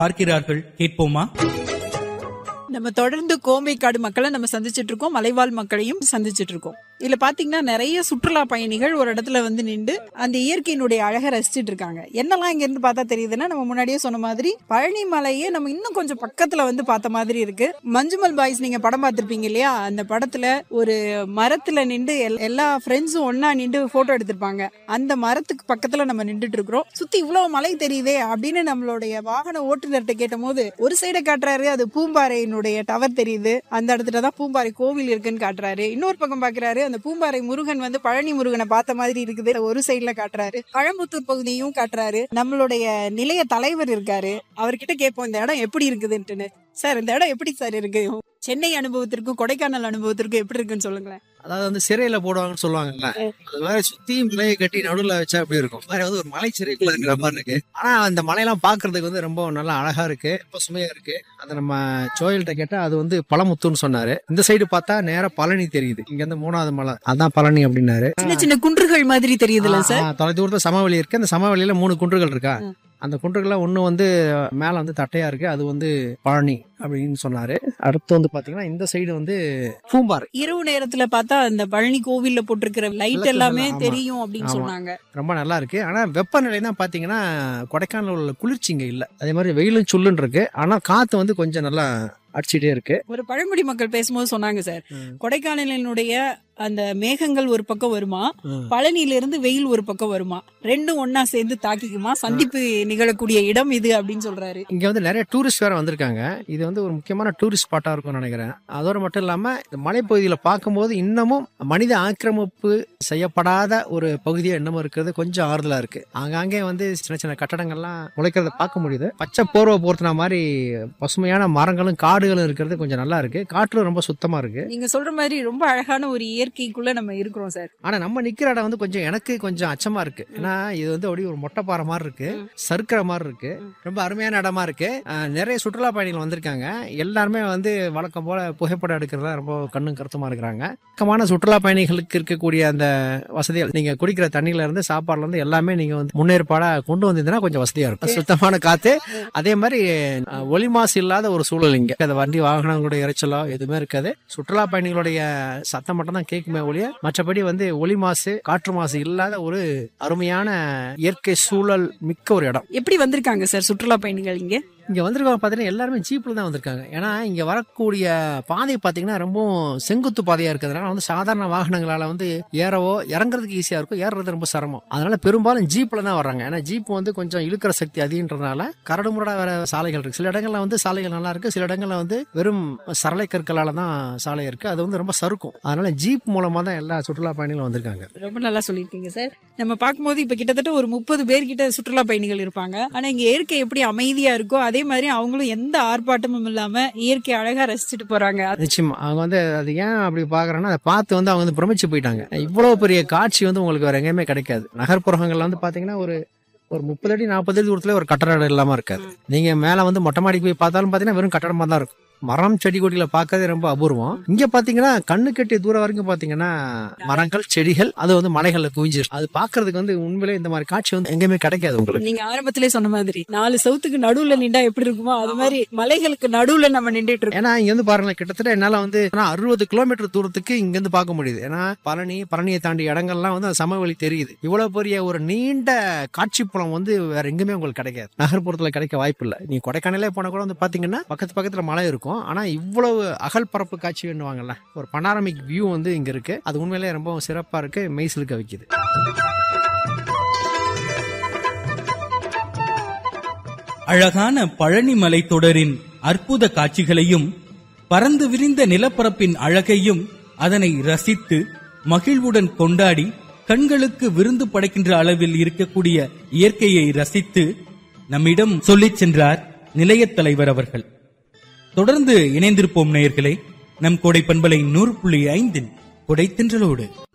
பார்க்கிறார்கள் கேட்போமா நம்ம தொடர்ந்து கோம்பைக்காடு மக்களை நம்ம சந்திச்சிட்டு இருக்கோம் மலைவாழ் மக்களையும் சந்திச்சிட்டு இருக்கோம் இதுல பாத்தீங்கன்னா நிறைய சுற்றுலா பயணிகள் ஒரு இடத்துல வந்து நின்று அந்த இயற்கையினுடைய அழகை ரசிச்சிட்டு இருக்காங்க என்னெல்லாம் இங்க இருந்து பார்த்தா தெரியுதுன்னா நம்ம முன்னாடியே சொன்ன மாதிரி பழனி மலையே நம்ம இன்னும் கொஞ்சம் பக்கத்துல வந்து பார்த்த மாதிரி இருக்கு மஞ்சுமல் பாய்ஸ் நீங்க படம் பார்த்திருப்பீங்க இல்லையா அந்த படத்துல ஒரு மரத்துல நின்று எல்- எல்லா ஃப்ரெண்ட்ஸும் ஒண்ணா நின்று போட்டோ எடுத்திருப்பாங்க அந்த மரத்துக்கு பக்கத்துல நம்ம நின்றுட்டு இருக்கிறோம் சுத்தி இவ்வளவு மலை தெரியுதே அப்படின்னு நம்மளுடைய வாகன ஓட்டுநர்கிட்ட கேட்டபோது ஒரு சைடை காட்டுறாரு அது பூம்பாறையினுடைய டவர் தெரியுது அந்த இடத்துல தான் பூம்பாறை கோவில் இருக்குன்னு காட்டுறாரு இன்னொரு பக்கம் பாக்குறாரு அந்த பூம்பாறை முருகன் வந்து பழனி முருகனை பார்த்த மாதிரி இருக்குது ஒரு சைடுல காட்டுறாரு பழம்புத்தூர் பகுதியும் காட்டுறாரு நம்மளுடைய நிலைய தலைவர் இருக்காரு அவர்கிட்ட கேட்போம் இந்த இடம் எப்படி இருக்குதுன்ட்டுன்னு சார் இந்த இடம் எப்படி சார் இருக்கு சென்னை அனுபவத்திற்கும் கொடைக்கானல் அனுபவத்திற்கும் எப்படி இருக்குன்னு சொல்லுங்களேன் அதாவது வந்து சிறையில போடுவாங்கன்னு சொல்லுவாங்கல்ல அது மாதிரி சுத்தி மலையை கட்டி நடுவுல வச்சா அப்படி இருக்கும் வேற வந்து ஒரு மலை சிறைக்குள்ள இருக்கிற மாதிரி இருக்கு ஆனா அந்த மலையெல்லாம் பாக்குறதுக்கு வந்து ரொம்ப நல்லா அழகா இருக்கு பசுமையா இருக்கு அந்த நம்ம சோயல்கிட்ட கேட்டா அது வந்து பழமுத்துன்னு சொன்னாரு இந்த சைடு பார்த்தா நேரா பழனி தெரியுது இங்க இருந்து மூணாவது மலை அதான் பழனி அப்படின்னாரு சின்ன சின்ன குன்றுகள் மாதிரி தெரியுதுல்ல சார் ஆ, தொலை தூரத்துல சமவெளி இருக்கு அந்த சமவெளியில மூணு குன்றுகள் இருக்கா ம். அந்த குன்றுகள்ல ஒண்ணு வந்து மேல வந்து தட்டையா இருக்கு அது வந்து பழனி அப்படின்னு சொன்னாரு அடுத்து வந்து பாத்தீங்கன்னா இந்த சைடு வந்து பூம்பாறை இரவு நேரத்துல பார்த்தா அந்த பழனி கோவில்ல போட்டிருக்கிற லைட் விளக்குகள் எல்லாமே ஆமா. தெரியும் அப்படின்னு ஆமா. சொன்னாங்க ரொம்ப நல்லா இருக்கு ஆனா வெப்பநிலை தான் பாத்தீங்கன்னா கொடைக்கானல் உள்ள குளிர்ச்சி இங்க இல்ல அதே மாதிரி வெயிலும் சுள்ளுன்னு இருக்கு ஆனா காத்து வந்து கொஞ்சம் நல்லா அடிச்சிட்டே இருக்கு ஒரு பழங்குடி மக்கள் பேசும்போது சொன்னாங்க சார் கொடைக்கானலினுடைய அந்த மேகங்கள் ஒரு பக்கம் வருமா பழனியில இருந்து வெயில் ஒரு பக்கம் வருமா ரெண்டும் ஒன்னா சேர்ந்து தாக்கிக்குமா சந்திப்பு நிகழக்கூடிய இடம் இது அப்படின்னு சொல்றாரு இங்க வந்து நிறைய டூரிஸ்ட் வேற வந்திருக்காங்க இது வந்து ஒரு முக்கியமான டூரிஸ்ட் ஸ்பாட்டா இருக்கும்னு நினைக்கிறேன் அதோட மட்டும் இல்லாம இந்த மலைப்பகுதியில பார்க்கும்போது இன்னமும் மனித ஆக்கிரமிப்பு செய்யப்படாத ஒரு பகுதியா இன்னமும் இருக்கிறது கொஞ்சம் ஆறுதலா இருக்கு ஆங்காங்கே வந்து சின்ன சின்ன கட்டடங்கள்லாம் முளைக்கிறத பார்க்க முடியுது பச்சை போர்வை போர்த்தின மாதிரி பசுமையான மரங்களும் காடுகளும் இருக்கிறது கொஞ்சம் நல்லா இருக்கு காற்றும் ரொம்ப சுத்தமா இருக்கு நீங்க சொல்ற மாதிரி ரொம்ப அழகான ஒரு இயற்கைக்குள்ள நம்ம இருக்கிறோம் சார் ஆனா நம்ம நிக்கிற இடம் வந்து கொஞ்சம் எனக்கு கொஞ்சம் அச்சமா இருக்கு ஏன்னா இது வந்து அப்படியே ஒரு மொட்டைப்பாறை மாதிரி இருக்கு சறுக்கிற மாதிரி இருக்கு ரொம்ப அருமையான இடமா இருக்கு அஹ், நிறைய சுற்றுலா பயணிகள் வந்திருக்காங்க எல்லாருமே வந்து வழக்கம் போல புகைப்படம் எடுக்கிறதா ரொம்ப கண்ணும் கருத்துமா இருக்கிறாங்க வழக்கமான சுற்றுலா பயணிகளுக்கு இருக்கக்கூடிய அந்த வசதிகள் நீங்க குடிக்கிற தண்ணியில இருந்து சாப்பாடுல இருந்து எல்லாமே நீங்க வந்து முன்னேற்பாடா கொண்டு வந்தீங்கன்னா கொஞ்சம் வசதியா இருக்கும் சுத்தமான காத்து அதே மாதிரி அஹ், ஒலி மாசு இல்லாத ஒரு சூழல் இங்க அந்த வண்டி வாகனங்களுடைய இறைச்சலோ எதுவுமே இருக்காது சுற்றுலா பயணிகளுடைய சத்தம் மட்டும் தான் கேட்குமே ஒழிய மற்றபடி வந்து ஒலி மாசு காற்று மாசு இல்லாத ஒரு அருமையான இயற்கை சூழல் மிக்க ஒரு இடம் எப்படி வந்திருக்காங்க சார் சுற்றுலா பயணிகள் இங்க இங்க வந்திருக்கவங்க பாத்தீங்கன்னா எல்லாருமே ஜீப்ல தான் வந்திருக்காங்க ஏன்னா இங்க வரக்கூடிய பாதை பாத்தீங்கன்னா ரொம்பவும் செங்குத்து பாதையா இருக்கிறதுனால வந்து சாதாரண வாகனங்களால வந்து ஏறவோ இறங்குறதுக்கு ஈஸியா இருக்கும் ஏறுறது ரொம்ப சிரமம் அதனால பெரும்பாலும் ஜீப்ல தான் வர்றாங்க ஏன்னா ஜீப் வந்து கொஞ்சம் இழுக்கிற சக்தி அதிகன்றதுனால கரடுமுரடா வேற சாலைகள் இருக்கு சில இடங்கள்ல வந்து சாலைகள் நல்லா இருக்கு சில இடங்கள்ல வந்து வெறும் சரளை கற்களால தான் சாலை இருக்கு அது வந்து ரொம்ப சறுக்கும் அதனால ஜீப் மூலமா தான் எல்லா சுற்றுலா பயணிகளும் வந்திருக்காங்க ரொம்ப நல்லா சொல்லியிருக்கீங்க சார் நம்ம பார்க்கும்போது இப்ப கிட்டத்தட்ட ஒரு முப்பது பேர் கிட்ட சுற்றுலா பயணிகள் இருப்பாங்க ஆனா இங்க இயற்கை எப்படி அமைதியா இருக்கோ அதே மாதிரி அவங்களும் எந்த ஆர்ப்பாட்டமும் இல்லாம இயற்கை அழகா ரசிச்சுட்டு போறாங்க நிச்சயமா அவங்க வந்து அது ஏன் அப்படி பாக்குறாங்கன்னா அதை பார்த்து வந்து அவங்க வந்து பிரமிச்சு போயிட்டாங்க இவ்வளவு பெரிய காட்சி வந்து உங்களுக்கு வேற எங்கேயுமே கிடைக்காது நகர்ப்புறங்கள்ல வந்து பாத்தீங்கன்னா ஒரு ஒரு முப்பது அடி நாற்பது அடி தூரத்துல ஒரு கட்டடம் இல்லாம இருக்காது நீங்க மேல வந்து மொட்டை மாடிக்கு போய் பார்த்தாலும் பாத்தீங்கன்னா வெறும் கட்டடமா தான் இருக்கும் மரம் செடி கொடிகளை பார்க்கறதே ரொம்ப அபூர்வம் இங்க பாத்தீங்கன்னா கண்ணு கெட்டிய தூரம் வரைக்கும் பாத்தீங்கன்னா மரங்கள் செடிகள் அது வந்து மலைகள்ல குவிஞ்சிருக்கு அது பாக்குறதுக்கு வந்து உண்மையிலே இந்த மாதிரி காட்சி வந்து எங்கேயுமே கிடைக்காது உங்களுக்கு நீங்க ஆரம்பத்திலே சொன்ன மாதிரி நாலு சவுத்துக்கு நடுவுல நின்றா எப்படி இருக்குமோ அது மாதிரி மலைகளுக்கு நடுவுல நம்ம நின்றுட்டு இருக்கோம் ஏன்னா இங்க வந்து பாருங்களேன் கிட்டத்தட்ட என்னால வந்து அறுபது கிலோமீட்டர் தூரத்துக்கு இங்க இருந்து பார்க்க முடியுது ஏன்னா பழனி பழனியை தாண்டி இடங்கள்லாம் வந்து அந்த சமவெளி தெரியுது இவ்வளவு பெரிய ஒரு நீண்ட காட்சி புலம் வந்து வேற எங்குமே உங்களுக்கு கிடைக்காது நகர்ப்புறத்துல கிடைக்க வாய்ப்பு இல்லை நீ கொடைக்கானலே போனா கூட வந்து பாத்தீங்கன்னா பக்கத்து பக்கத்துல மலை இருக்கும் ஆனா இவ்வளவு அகல் பரப்பு காட்சி வேணுவாங்கல்ல ஒரு பனாரமிக் வியூ வந்து இங்க இருக்கு அது உண்மையிலேயே ரொம்ப சிறப்பா இருக்கு மெய்சிலுக்க வைக்குது அழகான பழனி மலைத்தொடரின் அற்புத காட்சிகளையும் பறந்து விரிந்த நிலப்பரப்பின் அழகையும் அதனை ரசித்து மகிழ்வுடன் கொண்டாடி கண்களுக்கு விருந்து படைக்கின்ற அளவில் இருக்கக்கூடிய இயற்கையை ரசித்து நம்மிடம் சொல்லிச் சென்றார் நிலையத் தலைவர் அவர்கள் தொடர்ந்து இணைந்திருப்போம் நேயர்களே நம் கோடை பண்பலை நூறு புள்ளி ஐந்தின் கொடை தின்றலோடு